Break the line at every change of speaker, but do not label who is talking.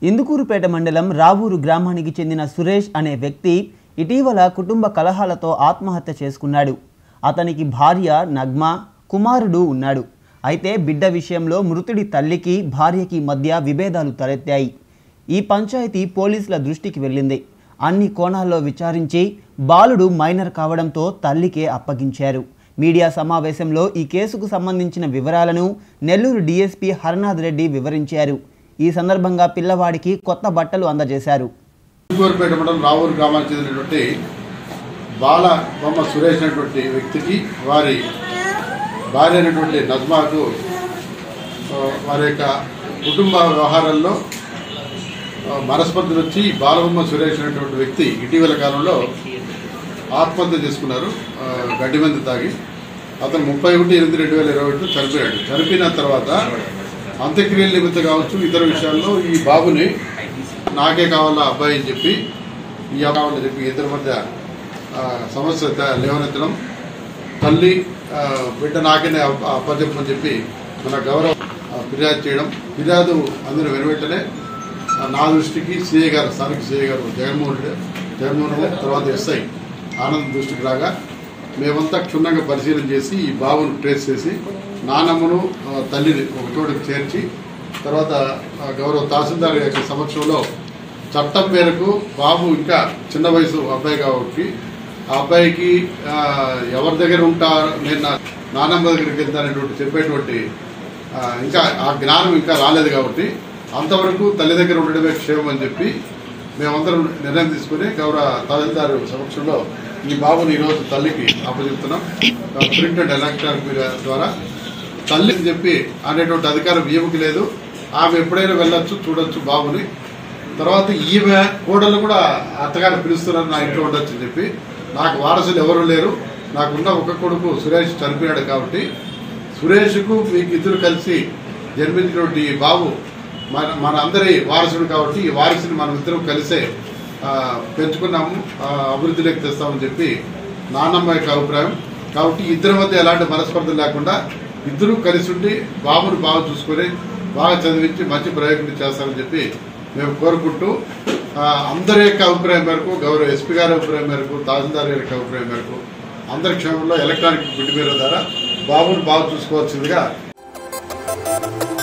ఇందుకూరుపేట మండలం రావూరు గ్రామానికి చెందిన సురేష్ అనే వ్యక్తి ఇటీవల కుటుంబ కలహాలతో ఆత్మహత్య చేసుకున్నాడు అతనికి భార్య నగ్మ కుమారుడు ఉన్నాడు అయితే బిడ్డ విషయంలో మృతుడి తల్లికి భార్యకి మధ్య విభేదాలు తలెత్తాయి ఈ పంచాయతీ పోలీసుల దృష్టికి వెళ్ళింది అన్ని కోణాల్లో విచారించి బాలుడు మైనర్ కావడంతో తల్లికే అప్పగించారు మీడియా సమావేశంలో ఈ కేసుకు సంబంధించిన వివరాలను నెల్లూరు డీఎస్పీ హరనాథ్ రెడ్డి వివరించారు ఈ సందర్భంగా పిల్లవాడికి కొత్త బట్టలు అందజేశారు
ఇంకూరుపేట మండలం రావూరు గ్రామానికి చెందినటువంటి బాల బొమ్మ సురేష్ అనేటువంటి వ్యక్తికి వారి భార్య అయినటువంటి నజ్మాకు ఆ, వారి యొక్క కుటుంబ వ్యవహారాల్లో ఆ, మనస్పర్ధలు వచ్చి బాలబొమ్మ సురేష్ అనేటువంటి వ్యక్తి ఇటీవల కాలంలో ఆత్మహత్య చేసుకున్నారు ఆ, గడ్డి మంది తాగి అతను ముప్పై ఒకటి ఎనిమిది రెండు వేల ఇరవై ఒకటి చనిపోయాడు చనిపోయిన తర్వాత అంత్యక్రియల నిమిత్తం కావచ్చు ఇతర విషయాల్లో ఈ బాబుని నాకే కావాలా అబ్బాయి అని చెప్పి ఈ అబ్బాయి కావాలని చెప్పి ఇద్దరి మధ్య ఆ, సమస్య త- లేవనెత్తడం తల్లి ఆ, బిడ్డ నాకనే అప్ప- అప్పచెప్పని చెప్పి మన గౌరవ ఆ, ఫిర్యాదు చేయడం ఫిర్యాదు అందిన వెనువెంటనే ఆ, నా దృష్టికి సిఐ గారు స్థానిక సిఐ గారు జగన్మోహన్ రెడ్డి జగన్మోహన్ రెడ్డి తర్వాత ఎస్ఐ ఆనంద్ దృష్టికి రాగా మేమంతా క్షుణ్ణంగా పరిశీలన చేసి ఈ బాబును ట్రేస్ చేసి నానమ్మను ఆ, తల్లిని ఒక చోటుకు చేర్చి తర్వాత ఆ, గౌరవ తహసీల్దార్ యొక్క సమక్షంలో చట్టం మేరకు బాబు ఇంకా చిన్న వయసు అబ్బాయి కాబట్టి ఆ అబ్బాయికి ఆ, ఎవరి దగ్గర ఉంటారు నేను నా నానమ్మ దగ్గరికి వెళ్తానటువంటి చెప్పేటువంటి ఆ, ఇంకా ఆ జ్ఞానం ఇంకా రాలేదు కాబట్టి అంతవరకు తల్లి దగ్గర ఉండడమే క్షేమం అని చెప్పి మేమందరం నిర్ణయం తీసుకుని గౌరవ తహసీల్దారు సమక్షంలో ఈ బాబుని ఈరోజు తల్లికి అప్పచెప్తున్నాం ప్రింట్ అండ్ ఎలక్ట్రానిక్ మీడియా ద్వారా తల్లి అని చెప్పి అనేటువంటి అధికారం ఈమెకి లేదు ఆమె ఎప్పుడైనా వెళ్ళొచ్చు చూడొచ్చు బాబుని తర్వాత ఈమె కోడలు కూడా అత్తగారు పిలుస్తున్నారు నా ఇంట్లో ఉండొచ్చు అని చెప్పి నాకు వారసులు ఎవరు లేరు నాకున్న ఒక కొడుకు సురేష్ చనిపోయాడు కాబట్టి సురేష్కు మీకు ఇద్దరు కలిసి జన్మించినటువంటి ఈ బాబు మన మన అందరి వారసుడు కాబట్టి ఈ వారసుని మనం ఇద్దరం కలిసే ఆ, పెంచుకున్నాము ఆ, అభివృద్ధిలోకి తెస్తామని చెప్పి నాన్నమ్మ యొక్క అభిప్రాయం కాబట్టి ఇద్దరి మధ్య ఎలాంటి మనస్పర్ధలు లేకుండా ఇద్దరూ కలిసి ఉండి బాబును బాగా చూసుకొని బాగా చదివించి మంచి ప్రయోజనం చేస్తారని చెప్పి మేము కోరుకుంటూ ఆ, అందరి యొక్క అభిప్రాయం మేరకు గౌరవ ఎస్పీ గారి అభిప్రాయం మేరకు తహసీల్దార్ గారి యొక్క అభిప్రాయం మేరకు అందరి క్షేమంలో ఎలక్ట్రానిక్ బిడ్డ మీద ద్వారా బాబును బాగా చూసుకోవాల్సిందిగా